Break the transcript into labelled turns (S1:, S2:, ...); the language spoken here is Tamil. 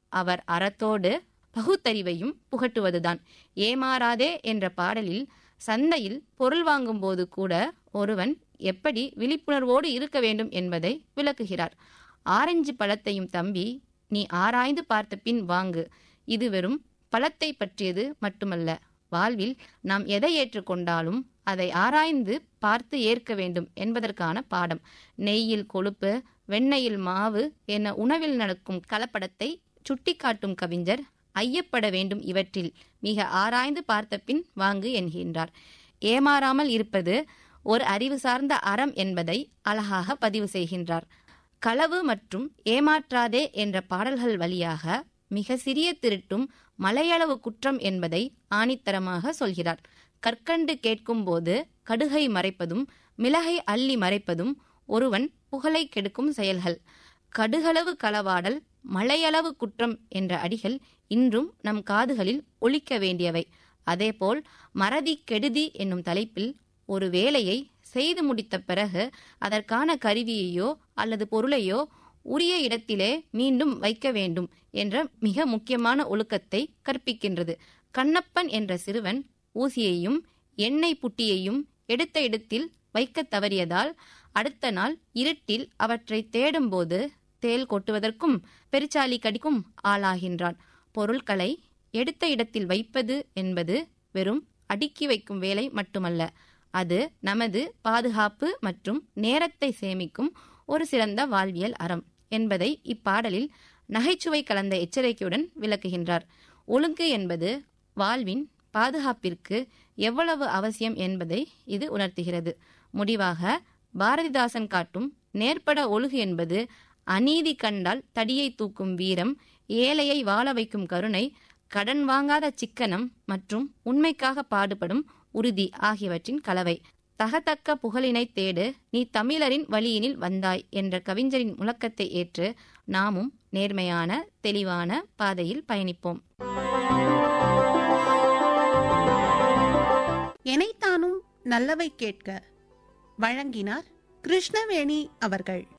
S1: அவர் அறத்தோடு பகுத்தறிவையும் புகட்டுவதுதான் ஏமாறாதே என்ற பாடலில் சந்தையில் பொருள் வாங்கும்போது கூட ஒருவன் எப்படி விழிப்புணர்வோடு இருக்க வேண்டும் என்பதை விளக்குகிறார் ஆரஞ்சு பழத்தையும் தம்பி நீ ஆராய்ந்து பார்த்த பின் வாங்கு இது வெறும் பழத்தை பற்றியது மட்டுமல்ல வாழ்வில் நாம் எதை ஏற்றுக்கொண்டாலும் அதை ஆராய்ந்து பார்த்து ஏற்க வேண்டும் என்பதற்கான பாடம் நெய்யில் கொழுப்பு வெண்ணெயில் மாவு என உணவில் நடக்கும் கலப்படத்தை சுட்டிக்காட்டும் கவிஞர் ஐயப்பட வேண்டும் இவற்றில் மிக ஆராய்ந்து பார்த்த பின் வாங்கு என்கின்றார் ஏமாறாமல் இருப்பது ஒரு அறிவு சார்ந்த அறம் என்பதை அழகாக பதிவு செய்கின்றார் களவு மற்றும் ஏமாற்றாதே என்ற பாடல்கள் வழியாக மிக சிறிய திருட்டும் மலையளவு குற்றம் என்பதை ஆணித்தரமாக சொல்கிறார் கற்கண்டு கேட்கும்போது கடுகை மறைப்பதும் மிளகை அள்ளி மறைப்பதும் ஒருவன் புகழை கெடுக்கும் செயல்கள் கடுகளவு களவாடல் மலையளவு குற்றம் என்ற அடிகள் இன்றும் நம் காதுகளில் ஒலிக்க வேண்டியவை அதேபோல் மறதி கெடுதி என்னும் தலைப்பில் ஒரு வேலையை செய்து முடித்த பிறகு அதற்கான கருவியையோ அல்லது பொருளையோ உரிய இடத்திலே மீண்டும் வைக்க வேண்டும் என்ற மிக முக்கியமான ஒழுக்கத்தை கற்பிக்கின்றது கண்ணப்பன் என்ற சிறுவன் ஊசியையும் எண்ணெய் புட்டியையும் எடுத்த இடத்தில் வைக்க தவறியதால் அடுத்த நாள் இருட்டில் அவற்றை தேடும்போது தேல் கொட்டுவதற்கும் பெருச்சாலி கடிக்கும் ஆளாகின்றான் பொருட்களை எடுத்த இடத்தில் வைப்பது என்பது வெறும் அடுக்கி வைக்கும் வேலை மட்டுமல்ல அது நமது பாதுகாப்பு மற்றும் நேரத்தை சேமிக்கும் ஒரு சிறந்த வாழ்வியல் அறம் என்பதை இப்பாடலில் நகைச்சுவை கலந்த எச்சரிக்கையுடன் விளக்குகின்றார் ஒழுங்கு என்பது வாழ்வின் பாதுகாப்பிற்கு எவ்வளவு அவசியம் என்பதை இது உணர்த்துகிறது முடிவாக பாரதிதாசன் காட்டும் நேர்பட ஒழுகு என்பது அநீதி கண்டால் தடியை தூக்கும் வீரம் ஏழையை வாழ வைக்கும் கருணை கடன் வாங்காத சிக்கனம் மற்றும் உண்மைக்காக பாடுபடும் உறுதி ஆகியவற்றின் கலவை தகத்தக்க புகழினை தேடு நீ தமிழரின் வழியினில் வந்தாய் என்ற கவிஞரின் முழக்கத்தை ஏற்று நாமும் நேர்மையான தெளிவான பாதையில் பயணிப்போம்
S2: எனைத்தானும் நல்லவை கேட்க வழங்கினார் கிருஷ்ணவேணி அவர்கள்